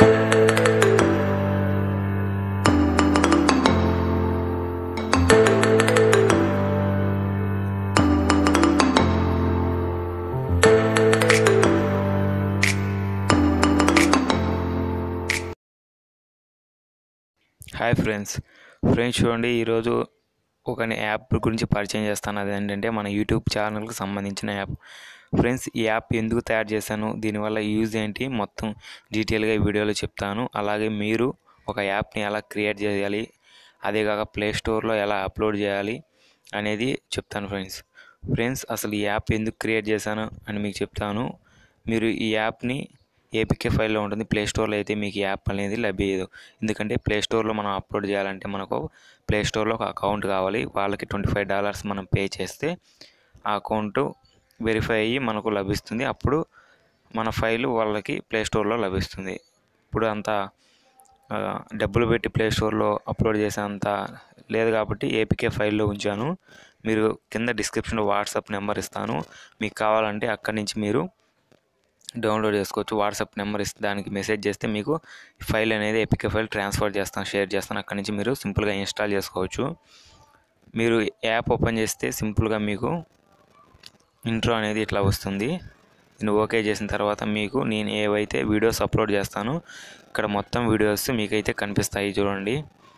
hi friends friends చూడండి ఈరోజు ఒక యాప్ గురించి పరిచయం చేస్తాను అది ఏంటంటే మన యూట్యూబ్ ఛానల్కి సంబంధించిన యాప్ ఫ్రెండ్స్ ఈ యాప్ ఎందుకు తయారు చేశాను దీనివల్ల యూజ్ ఏంటి మొత్తం డీటెయిల్గా ఈ వీడియోలో చెప్తాను అలాగే మీరు ఒక యాప్ని ఎలా క్రియేట్ చేయాలి అదే కాక ప్లే స్టోర్లో ఎలా అప్లోడ్ చేయాలి అనేది చెప్తాను ఫ్రెండ్స్ ఫ్రెండ్స్ అసలు ఈ యాప్ ఎందుకు క్రియేట్ చేశాను అని మీకు చెప్తాను మీరు ఈ యాప్ని ఏపీకే ఫైల్లో ఉంటుంది ప్లే స్టోర్లో అయితే మీకు ఈ యాప్ అనేది లభ్యదు ఎందుకంటే ప్లే స్టోర్లో మనం అప్లోడ్ చేయాలంటే మనకు ప్లే స్టోర్లో ఒక అకౌంట్ కావాలి వాళ్ళకి ట్వంటీ ఫైవ్ డాలర్స్ మనం పే చేస్తే ఆ అకౌంట్ వెరిఫై అయ్యి మనకు లభిస్తుంది అప్పుడు మన ఫైల్ వాళ్ళకి ప్లే స్టోర్లో లభిస్తుంది ఇప్పుడు అంత ఆ, డబ్బులు పెట్టి ప్లే స్టోర్లో అప్లోడ్ చేసేంత లేదు కాబట్టి ఏపీకే ఫైల్లో ఉంచాను మీరు కింద డిస్క్రిప్షన్లో వాట్సాప్ నెంబర్ ఇస్తాను మీకు కావాలంటే అక్కడి నుంచి మీరు డౌన్లోడ్ చేసుకోవచ్చు వాట్సాప్ నెంబర్ ఇస్తే దానికి మెసేజ్ చేస్తే మీకు ఫైల్ అనేది ఏపీకే ఫైల్ ట్రాన్స్ఫర్ చేస్తాను షేర్ చేస్తాను అక్కడి నుంచి మీరు సింపుల్గా ఇన్స్టాల్ చేసుకోవచ్చు మీరు యాప్ ఓపెన్ చేస్తే సింపుల్గా మీకు ఇంట్రో అనేది ఇట్లా వస్తుంది నేను ఓకే చేసిన తర్వాత మీకు నేను ఏవైతే వీడియోస్ అప్లోడ్ చేస్తానో ఇక్కడ మొత్తం వీడియోస్ మీకైతే కనిపిస్తాయి చూడండి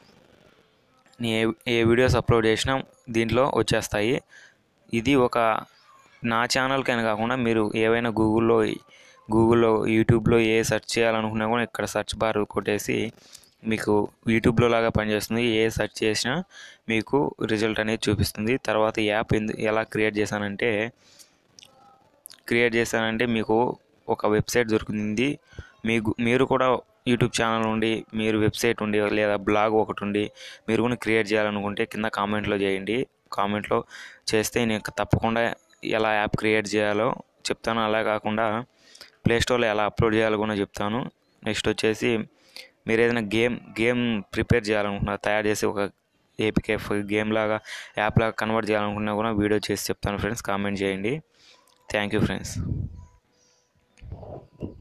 నేను ఏ ఏ వీడియోస్ అప్లోడ్ చేసినా దీంట్లో వచ్చేస్తాయి ఇది ఒక నా ఛానల్కి అని కాకుండా మీరు ఏవైనా గూగుల్లో గూగుల్లో యూట్యూబ్లో ఏ సెర్చ్ చేయాలనుకున్నా కూడా ఇక్కడ సెర్చ్ బార్ కొట్టేసి మీకు యూట్యూబ్లో లాగా పనిచేస్తుంది ఏ సెర్చ్ చేసినా మీకు రిజల్ట్ అనేది చూపిస్తుంది తర్వాత ఈ యాప్ ఎందు ఎలా క్రియేట్ చేశానంటే క్రియేట్ చేశానంటే మీకు ఒక వెబ్సైట్ దొరుకుతుంది మీకు మీరు కూడా యూట్యూబ్ ఛానల్ ఉండి మీరు వెబ్సైట్ ఉండి లేదా బ్లాగ్ ఒకటి ఉండి మీరు కూడా క్రియేట్ చేయాలనుకుంటే కింద కామెంట్లో చేయండి కామెంట్లో చేస్తే నేను తప్పకుండా ఎలా యాప్ క్రియేట్ చేయాలో చెప్తాను అలా కాకుండా ప్లే స్టోర్లో ఎలా అప్లోడ్ చేయాలో కూడా చెప్తాను నెక్స్ట్ వచ్చేసి మీరు ఏదైనా గేమ్ గేమ్ ప్రిపేర్ చేయాలనుకుంటున్నారు తయారు చేసి ఒక ఏపీకే గేమ్ లాగా యాప్ లాగా కన్వర్ట్ చేయాలనుకున్నా కూడా వీడియో చేసి చెప్తాను ఫ్రెండ్స్ కామెంట్ చేయండి థ్యాంక్ యూ ఫ్రెండ్స్